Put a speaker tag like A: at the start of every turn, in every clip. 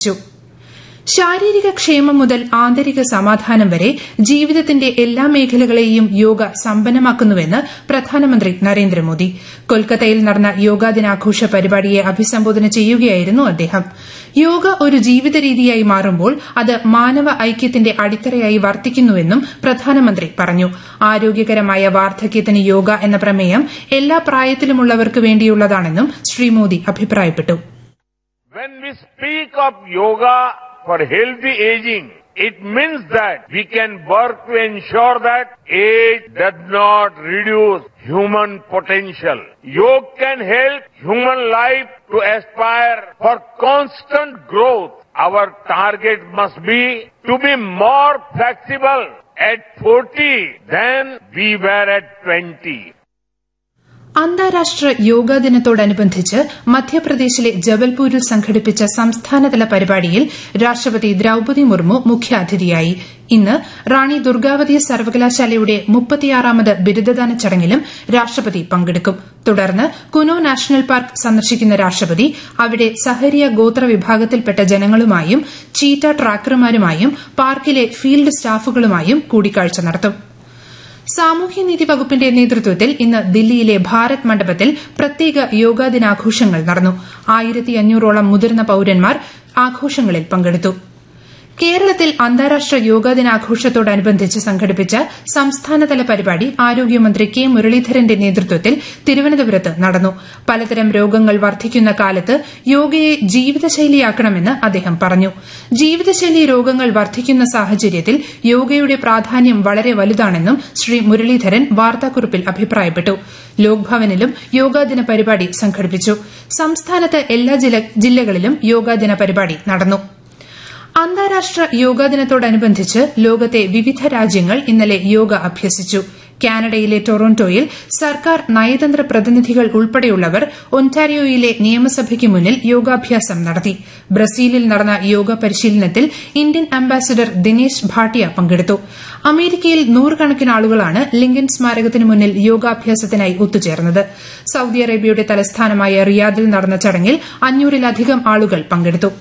A: ശാരീരിക ക്ഷേമം മുതൽ ആന്തരിക സമാധാനം വരെ ജീവിതത്തിന്റെ എല്ലാ മേഖലകളെയും യോഗ സമ്പന്നമാക്കുന്നുവെന്ന് പ്രധാനമന്ത്രി നരേന്ദ്രമോദി കൊൽക്കത്തയിൽ നടന്ന യോഗാ ദിനാഘോഷ പരിപാടിയെ അഭിസംബോധന ചെയ്യുകയായിരുന്നു അദ്ദേഹം യോഗ ഒരു ജീവിത രീതിയായി മാറുമ്പോൾ അത് മാനവ ഐക്യത്തിന്റെ അടിത്തറയായി വർത്തിക്കുന്നുവെന്നും പ്രധാനമന്ത്രി പറഞ്ഞു ആരോഗ്യകരമായ വാർദ്ധക്യത്തിന് യോഗ എന്ന പ്രമേയം എല്ലാ പ്രായത്തിലുമുള്ളവർക്ക് വേണ്ടിയുള്ളതാണെന്നും ശ്രീ മോദി അഭിപ്രായപ്പെട്ടു
B: When we speak of yoga for healthy aging, it means that we can work to ensure that age does not reduce human potential. Yoga can help human life to aspire for constant growth. Our target must be to be more flexible at 40 than we were at 20.
A: അന്താരാഷ്ട്ര യോഗാ ദിനത്തോടനുബന്ധിച്ച് മധ്യപ്രദേശിലെ ജബൽപൂരിൽ സംഘടിപ്പിച്ച സംസ്ഥാനതല പരിപാടിയിൽ രാഷ്ട്രപതി ദ്രൌപതി മുർമു മുഖ്യാതിഥിയായി ഇന്ന് റാണി ദുർഗാവതി സർവകലാശാലയുടെ മുപ്പത്തിയാറാമത് ബിരുദദാന ചടങ്ങിലും രാഷ്ട്രപതി പങ്കെടുക്കും തുടർന്ന് കുനോ നാഷണൽ പാർക്ക് സന്ദർശിക്കുന്ന രാഷ്ട്രപതി അവിടെ സഹരിയ ഗോത്ര വിഭാഗത്തിൽപ്പെട്ട ജനങ്ങളുമായും ചീറ്റ ട്രാക്കർമാരുമായും പാർക്കിലെ ഫീൽഡ് സ്റ്റാഫുകളുമായും കൂടിക്കാഴ്ച നടത്തും സാമൂഹ്യനീതി വകുപ്പിന്റെ നേതൃത്വത്തിൽ ഇന്ന് ദില്ലിയിലെ ഭാരത് മണ്ഡപത്തിൽ പ്രത്യേക യോഗാ ദിനാഘോഷങ്ങൾ നടന്നു ആയിരത്തി അഞ്ഞൂറോളം മുതിർന്ന പൌരന്മാർ ആഘോഷങ്ങളിൽ പങ്കെടുത്തു കേരളത്തിൽ അന്താരാഷ്ട്ര യോഗാ ദിനാഘോഷത്തോടനുബന്ധിച്ച് സംഘടിപ്പിച്ച സംസ്ഥാനതല പരിപാടി ആരോഗ്യമന്ത്രി കെ മുരളീധരന്റെ നേതൃത്വത്തിൽ തിരുവനന്തപുരത്ത് നടന്നു പലതരം രോഗങ്ങൾ വർദ്ധിക്കുന്ന കാലത്ത് യോഗയെ ജീവിതശൈലിയാക്കണമെന്ന് അദ്ദേഹം പറഞ്ഞു ജീവിതശൈലി രോഗങ്ങൾ വർദ്ധിക്കുന്ന സാഹചര്യത്തിൽ യോഗയുടെ പ്രാധാന്യം വളരെ വലുതാണെന്നും ശ്രീ മുരളീധരൻ വാർത്താക്കുറിപ്പിൽ അഭിപ്രായപ്പെട്ടു ലോക്ഭവനിലും യോഗാദിന പരിപാടി സംഘടിപ്പിച്ചു സംസ്ഥാനത്ത് എല്ലാ ജില്ലകളിലും യോഗാദിന പരിപാടി നടന്നു അന്താരാഷ്ട്ര യോഗാ ദിനത്തോടനുബന്ധിച്ച് ലോകത്തെ വിവിധ രാജ്യങ്ങൾ ഇന്നലെ യോഗ അഭ്യസിച്ചു കാനഡയിലെ ടൊറോണ്ടോയിൽ സർക്കാർ നയതന്ത്ര പ്രതിനിധികൾ ഉൾപ്പെടെയുള്ളവർ ഒന്റാരിയോയിലെ നിയമസഭയ്ക്ക് മുന്നിൽ യോഗാഭ്യാസം നടത്തി ബ്രസീലിൽ നടന്ന യോഗ പരിശീലനത്തിൽ ഇന്ത്യൻ അംബാസിഡർ ദിനേശ് ഭാട്ടിയ പങ്കെടുത്തു അമേരിക്കയിൽ നൂറുകണക്കിന് ആളുകളാണ് ലിങ്കൻ സ്മാരകത്തിന് മുന്നിൽ യോഗാഭ്യാസത്തിനായി ഒത്തുചേർന്നത് സൌദി അറേബ്യയുടെ തലസ്ഥാനമായ റിയാദിൽ നടന്ന ചടങ്ങിൽ അഞ്ഞൂറിലധികം ആളുകൾ പങ്കെടുത്തു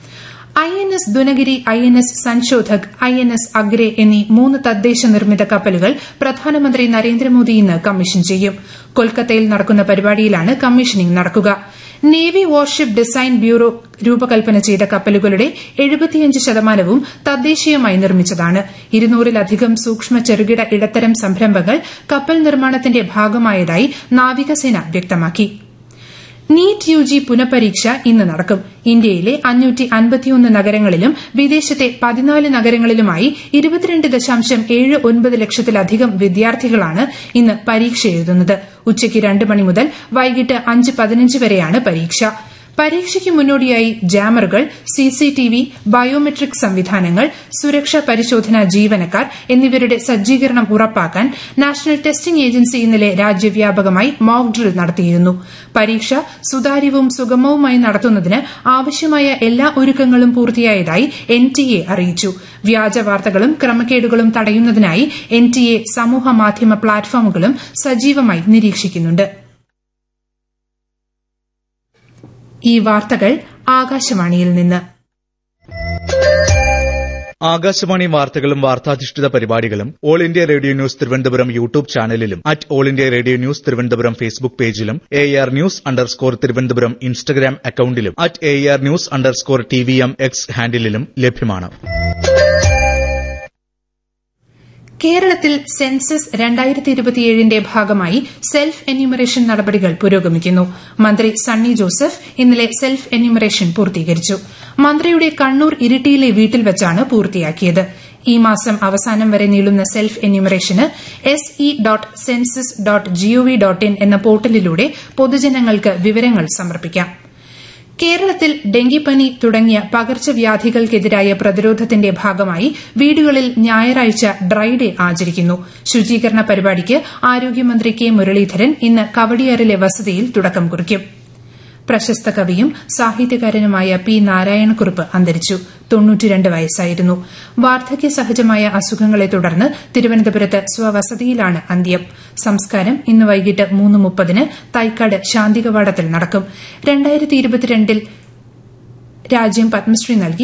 A: I N S Dunagiri I N S Sanshodhak I N S Agray എന്നീ മൂന്ന് തദ്ദേശ നിർമ്മിത കപ്പലുകൾ പ്രധാനമന്ത്രി നരേന്ദ്രമോദി ഇന്ന് കമ്മീഷൻ ചെയ്യും കൊൽക്കത്തയിൽ നടക്കുന്ന പരിപാടിയിലാണ് കമ്മീഷനിംഗ് നടക്കുക നേവി വാർഷിപ്പ് ഡിസൈൻ ബ്യൂറോ രൂപകൽപ്പന ചെയ്ത കപ്പലുകളുടെ എഴുപത്തിയഞ്ച് ശതമാനവും തദ്ദേശീയമായി നിർമ്മിച്ചതാണ് ഇരുന്നൂറിലധികം സൂക്ഷ്മ ചെറുകിട ഇടത്തരം സംരംഭങ്ങൾ കപ്പൽ നിർമ്മാണത്തിന്റെ ഭാഗമായതായി നാവികസേന വ്യക്തമാക്കി നീറ്റ് യു ജി പുനഃപരീക്ഷ ഇന്ന് നടക്കും ഇന്ത്യയിലെ അഞ്ഞൂറ്റി അൻപത്തിയൊന്ന് നഗരങ്ങളിലും വിദേശത്തെ പതിനാല് നഗരങ്ങളിലുമായി ഇരുപത്തിരണ്ട് ദശാംശം ഏഴ് ഒൻപത് ലക്ഷത്തിലധികം വിദ്യാർത്ഥികളാണ് ഇന്ന് പരീക്ഷ എഴുതുന്നത് ഉച്ചയ്ക്ക് രണ്ട് മണി മുതൽ വൈകിട്ട് അഞ്ച് പതിനഞ്ച് വരെയാണ് പരീക്ഷ പരീക്ഷയ്ക്ക് മുന്നോടിയായി ജാമറുകൾ സിസിടിവി ബയോമെട്രിക് സംവിധാനങ്ങൾ സുരക്ഷാ പരിശോധനാ ജീവനക്കാർ എന്നിവരുടെ സജ്ജീകരണം ഉറപ്പാക്കാൻ നാഷണൽ ടെസ്റ്റിംഗ് ഏജൻസി ഇന്നലെ രാജ്യവ്യാപകമായി മോക്ക് ഡ്രിൽ നടത്തിയിരുന്നു പരീക്ഷ സുതാര്യവും സുഗമവുമായി നടത്തുന്നതിന് ആവശ്യമായ എല്ലാ ഒരുക്കങ്ങളും പൂർത്തിയായതായി എൻടിഎ അറിയിച്ചു വ്യാജ വാർത്തകളും ക്രമക്കേടുകളും തടയുന്നതിനായി എൻടിഎ സമൂഹ മാധ്യമ പ്ലാറ്റ്ഫോമുകളും സജീവമായി നിരീക്ഷിക്കുന്നുണ്ട് ഈ വാർത്തകൾ ആകാശവാണിയിൽ നിന്ന്
C: ആകാശവാണി വാർത്തകളും വാർത്താധിഷ്ഠിത പരിപാടികളും all India radio news Thiruvananthapuram YouTube ചാനലിലും at all India radio news Thiruvananthapuram Facebook പേജിലും A R news underscore Thiruvananthapuram Instagram അക്കൌണ്ടിലും at A R news underscore T V M X ഹാൻഡിലും ലഭ്യമാണ്
A: കേരളത്തിൽ സെൻസസ് രണ്ടായിരത്തി ഇരുപത്തിയേഴിന്റെ ഭാഗമായി സെൽഫ് എന്യൂമറേഷൻ നടപടികൾ പുരോഗമിക്കുന്നു മന്ത്രി സണ്ണി ജോസഫ് ഇന്നലെ സെൽഫ് എന്യൂമറേഷൻ പൂർത്തീകരിച്ചു മന്ത്രിയുടെ കണ്ണൂർ ഇരിട്ടിയിലെ വീട്ടിൽ വെച്ചാണ് പൂർത്തിയാക്കിയത് ഈ മാസം അവസാനം വരെ നീളുന്ന സെൽഫ് എന്യൂമറേഷന് S E dot census dot GOV dot in എന്ന പോർട്ടലിലൂടെ പൊതുജനങ്ങൾക്ക് വിവരങ്ങൾ സമർപ്പിക്കാം കേരളത്തിൽ ഡെങ്കിപ്പനി തുടങ്ങിയ പകർച്ചവ്യാധികൾക്കെതിരായ പ്രതിരോധത്തിന്റെ ഭാഗമായി വീടുകളിൽ ഞായറാഴ്ച ഡ്രൈ ഡേ ആചരിക്കുന്നു ശുചീകരണ പരിപാടിക്ക് ആരോഗ്യമന്ത്രി കെ മുരളീധരൻ ഇന്ന് കവടിയാറിലെ വസതിയിൽ തുടക്കം കുറിക്കും പ്രശസ്ത കവിയും സാഹിത്യകാരനുമായ പി നാരായണക്കുറുപ്പ് അന്തരിച്ചു തൊണ്ണൂറ്റിരണ്ട് വയസ്സായിരുന്നു വാർദ്ധക്യ സഹജമായ അസുഖങ്ങളെ തുടർന്ന് തിരുവനന്തപുരത്ത് സ്വവസതിയിലാണ് അന്ത്യം സംസ്കാരം ഇന്ന് വൈകിട്ട് മൂന്ന് മുപ്പതിന് തൈക്കാട് ശാന്തികവാടത്തിൽ നടക്കും രണ്ടായിരത്തി ഇരുപത്തിരണ്ടിൽ രാജ്യം പത്മശ്രീ നൽകി